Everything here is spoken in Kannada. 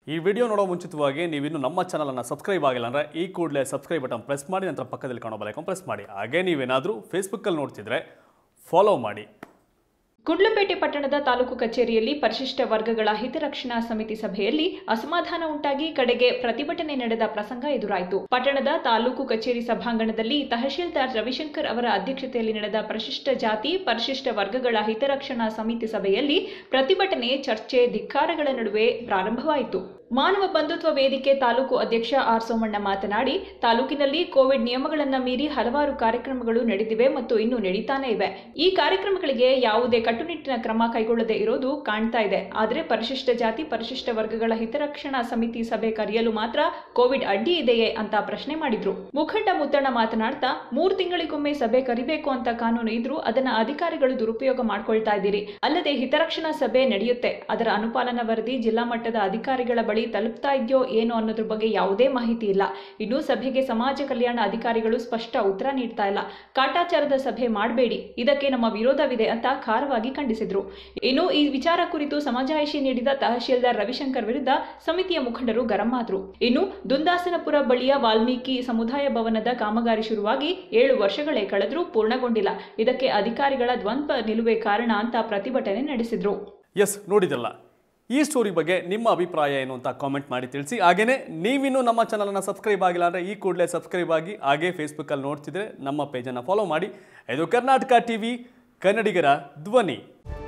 ಈ ವಿಡಿಯೋ ನೋಡೋ ಮುಂಚಿತವಾಗಿ ನೀವಿನ್ನು ನಮ್ಮ ಚಾನಲನ್ನು ಸಬ್ಸ್ಕ್ರೈಬ್ ಆಗಿಲ್ಲ ಅಂದರೆ ಈ ಕೂಡಲೇ ಸಬ್ಸ್ಕ್ರೈಬ್ ಬಟನ್ ಪ್ರೆಸ್ ಮಾಡಿ ನಂತರ ಪಕ್ಕದಲ್ಲಿ ಕಾಣೋ ಬಲೈಕನ್ ಪ್ರೆಸ್ ಮಾಡಿ ಹಾಗೆ ನೀವೇನಾದರೂ ಫೇಸ್ಬುಕ್ಕಲ್ಲಿ ನೋಡ್ತಿದ್ರೆ ಫಾಲೋ ಮಾಡಿ ಗುಂಡ್ಲುಪೇಟೆ ಪಟ್ಟಣದ ತಾಲೂಕು ಕಚೇರಿಯಲ್ಲಿ ಪರಿಶಿಷ್ಟ ವರ್ಗಗಳ ಹಿತರಕ್ಷಣಾ ಸಮಿತಿ ಸಭೆಯಲ್ಲಿ ಅಸಮಾಧಾನ ಉಂಟಾಗಿ ಕಡೆಗೆ ಪ್ರತಿಭಟನೆ ನಡೆದ ಪ್ರಸಂಗ ಎದುರಾಯಿತು ಪಟ್ಟಣದ ತಾಲೂಕು ಕಚೇರಿ ಸಭಾಂಗಣದಲ್ಲಿ ತಹಶೀಲ್ದಾರ್ ರವಿಶಂಕರ್ ಅವರ ಅಧ್ಯಕ್ಷತೆಯಲ್ಲಿ ನಡೆದ ಪರಿಶಿಷ್ಟ ಜಾತಿ ಪರಿಶಿಷ್ಟ ವರ್ಗಗಳ ಹಿತರಕ್ಷಣಾ ಸಮಿತಿ ಸಭೆಯಲ್ಲಿ ಪ್ರತಿಭಟನೆ ಚರ್ಚೆ ಧಿಕ್ಕಾರಗಳ ನಡುವೆ ಪ್ರಾರಂಭವಾಯಿತು ಮಾನವ ಬಂಧುತ್ವ ವೇದಿಕೆ ತಾಲೂಕು ಅಧ್ಯಕ್ಷ ಆರ್ ಸೋಮಣ್ಣ ಮಾತನಾಡಿ ತಾಲೂಕಿನಲ್ಲಿ ಕೋವಿಡ್ ನಿಯಮಗಳನ್ನು ಮೀರಿ ಹಲವಾರು ಕಾರ್ಯಕ್ರಮಗಳು ನಡೆದಿವೆ ಮತ್ತು ಇನ್ನೂ ನಡೀತಾನೆ ಇವೆ ಈ ಕಾರ್ಯಕ್ರಮಗಳಿಗೆ ಯಾವುದೇ ಕಟ್ಟುನಿಟ್ಟಿನ ಕ್ರಮ ಕೈಗೊಳ್ಳದೆ ಇರೋದು ಕಾಣ್ತಾ ಇದೆ ಆದರೆ ಪರಿಶಿಷ್ಟ ಜಾತಿ ಪರಿಶಿಷ್ಟ ವರ್ಗಗಳ ಹಿತರಕ್ಷಣಾ ಸಮಿತಿ ಸಭೆ ಕರೆಯಲು ಮಾತ್ರ ಕೋವಿಡ್ ಅಡ್ಡಿ ಇದೆಯೇ ಅಂತ ಪ್ರಶ್ನೆ ಮಾಡಿದ್ರು ಮುಖಂಡ ಮುತ್ತಣ್ಣ ಮಾತನಾಡ್ತಾ ಮೂರು ತಿಂಗಳಿಗೊಮ್ಮೆ ಸಭೆ ಕರಿಬೇಕು ಅಂತ ಕಾನೂನು ಇದ್ರೂ ಅದನ್ನ ಅಧಿಕಾರಿಗಳು ದುರುಪಯೋಗ ಮಾಡ್ಕೊಳ್ತಾ ಇದ್ದೀರಿ ಅಲ್ಲದೆ ಹಿತರಕ್ಷಣಾ ಸಭೆ ನಡೆಯುತ್ತೆ ಅದರ ಅನುಪಾಲನಾ ವರದಿ ಜಿಲ್ಲಾ ಮಟ್ಟದ ಅಧಿಕಾರಿಗಳ ಬಳಿ ತಲುಪ್ತಾ ಇದೆಯೋ ಏನೋ ಅನ್ನೋದ್ರ ಬಗ್ಗೆ ಯಾವುದೇ ಮಾಹಿತಿ ಇಲ್ಲ ಇನ್ನು ಸಭೆಗೆ ಸಮಾಜ ಕಲ್ಯಾಣ ಅಧಿಕಾರಿಗಳು ಸ್ಪಷ್ಟ ಉತ್ತರ ನೀಡ್ತಾ ಇಲ್ಲ ಕಾಟಾಚಾರದ ಸಭೆ ಮಾಡಬೇಡಿ ಇದಕ್ಕೆ ನಮ್ಮ ವಿರೋಧವಿದೆ ಅಂತ ಖಾರವಾಗಿ ಖಂಡಿಸಿದ್ರು ಇನ್ನು ಈ ವಿಚಾರ ಕುರಿತು ಸಮಜಾಯಿಷಿ ನೀಡಿದ ತಹಶೀಲ್ದಾರ್ ರವಿಶಂಕರ್ ವಿರುದ್ಧ ಸಮಿತಿಯ ಮುಖಂಡರು ಗರಂ ಆದ್ರು ಇನ್ನು ದುಂದಾಸನಪುರ ಬಳಿಯ ವಾಲ್ಮೀಕಿ ಸಮುದಾಯ ಭವನದ ಕಾಮಗಾರಿ ಶುರುವಾಗಿ ಏಳು ವರ್ಷಗಳೇ ಕಳೆದ್ರೂ ಪೂರ್ಣಗೊಂಡಿಲ್ಲ ಇದಕ್ಕೆ ಅಧಿಕಾರಿಗಳ ದ್ವಂದ್ವ ನಿಲುವೆ ಕಾರಣ ಅಂತ ಪ್ರತಿಭಟನೆ ನಡೆಸಿದ್ರು ಎಸ್ ನೋಡಿದ್ರಲ್ಲ ಈ ಸ್ಟೋರಿ ಬಗ್ಗೆ ನಿಮ್ಮ ಅಭಿಪ್ರಾಯ ಏನು ಅಂತ ಕಾಮೆಂಟ್ ಮಾಡಿ ತಿಳಿಸಿ ಹಾಗೆಯೇ ನೀವಿನ್ನೂ ನಮ್ಮ ಚಾನಲನ್ನು ಸಬ್ಸ್ಕ್ರೈಬ್ ಆಗಿಲ್ಲ ಅಂದರೆ ಈ ಕೂಡಲೇ ಸಬ್ಸ್ಕ್ರೈಬ್ ಆಗಿ ಹಾಗೆ ಫೇಸ್ಬುಕ್ಕಲ್ಲಿ ನೋಡ್ತಿದ್ರೆ ನಮ್ಮ ಪೇಜನ್ನು ಫಾಲೋ ಮಾಡಿ ಇದು ಕರ್ನಾಟಕ ಟಿ ವಿ ಕನ್ನಡಿಗರ ಧ್ವನಿ